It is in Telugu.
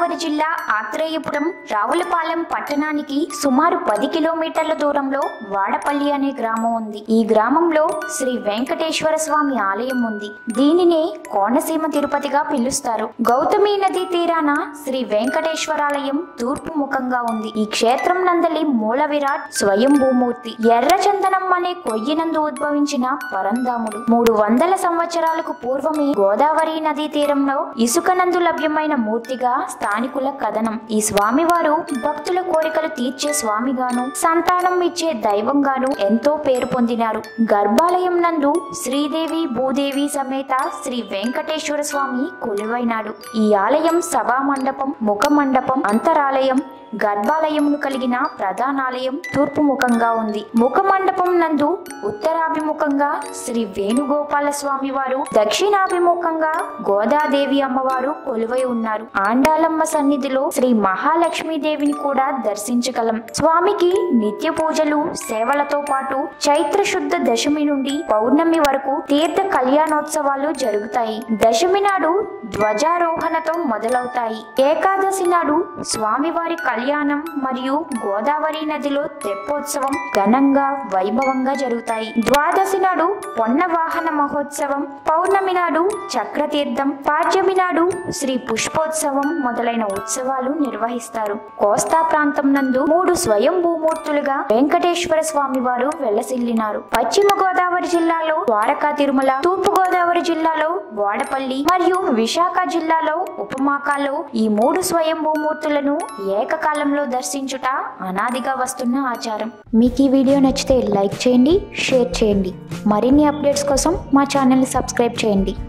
తూర్పుగోదావరి జిల్లా ఆత్రేయపురం రావులపాలెం పట్టణానికి సుమారు పది కిలోమీటర్ల దూరంలో వాడపల్లి అనే గ్రామం ఉంది ఈ గ్రామంలో శ్రీ వెంకటేశ్వర స్వామి ఆలయం ఉంది దీనినే కోనసీమ తిరుపతిగా పిలుస్తారు గౌతమి నది తీరాన శ్రీ వెంకటేశ్వరాలయం తూర్పు ముఖంగా ఉంది ఈ క్షేత్రం నందలి మూల విరాట్ స్వయంభూమూర్తి ఎర్రచందనం అనే కొయ్యినందు ఉద్భవించిన పరంధాముడు మూడు వందల సంవత్సరాలకు పూర్వమే గోదావరి నదీ తీరంలో ఇసుక నందు లభ్యమైన మూర్తిగా స్థానికుల కథనం ఈ స్వామివారు భక్తుల కోరికలు తీర్చే స్వామిగాను సంతానం ఇచ్చే దైవంగాను ఎంతో పేరు పొందినారు గర్భాలయం నందు శ్రీదేవి భూదేవి సమేత శ్రీ వెంకటేశ్వర స్వామి కొలువైనాడు ఈ ఆలయం సభా మండపం ముఖ మండపం అంతరాలయం గర్భాలయమును కలిగిన ప్రధానాలయం తూర్పు ముఖంగా ఉంది ముఖ మండపం నందు ఉత్తరాభిముఖంగా శ్రీ వేణుగోపాల స్వామి వారు దక్షిణాభిముఖంగా గోదాదేవి అమ్మవారు కొలువై ఉన్నారు ఆండాలమ్మ సన్నిధిలో శ్రీ మహాలక్ష్మీదేవిని కూడా దర్శించగలం స్వామికి నిత్య పూజలు సేవలతో పాటు చైత్ర శుద్ధ దశమి నుండి పౌర్ణమి వరకు తీర్థ కళ్యాణోత్సవాలు జరుగుతాయి దశమి నాడు ధ్వజారోహణతో మొదలవుతాయి ఏకాదశి నాడు స్వామివారి కళ్యాణం మరియు గోదావరి నదిలో తెప్పోత్సవం ఘనంగా వైభవంగా జరుగుతాయి ద్వాదశి నాడు పొన్న వాహన మహోత్సవం పౌర్ణమి నాడు చక్రతీర్థం పాడ్యమి నాడు శ్రీ పుష్పోత్సవం మొదలైన ఉత్సవాలు నిర్వహిస్తారు కోస్తా ప్రాంతం నందు మూడు స్వయం భూమూర్తులుగా వెంకటేశ్వర స్వామి వారు వెలసిల్లినారు పశ్చిమ గోదావరి జిల్లాలో ద్వారకా తిరుమల తూర్పు గోదావరి జిల్లాలో వాడపల్లి మరియు విశాఖ జిల్లాలో ఉపమాకాలో ఈ మూడు స్వయం భూమూర్తులను ఏకకాలంలో దర్శించుట అనాదిగా వస్తున్న ఆచారం మీకు ఈ వీడియో నచ్చితే లైక్ చేయండి షేర్ చేయండి మరిన్ని అప్డేట్స్ కోసం మా ఛానల్ని సబ్స్క్రైబ్ చేయండి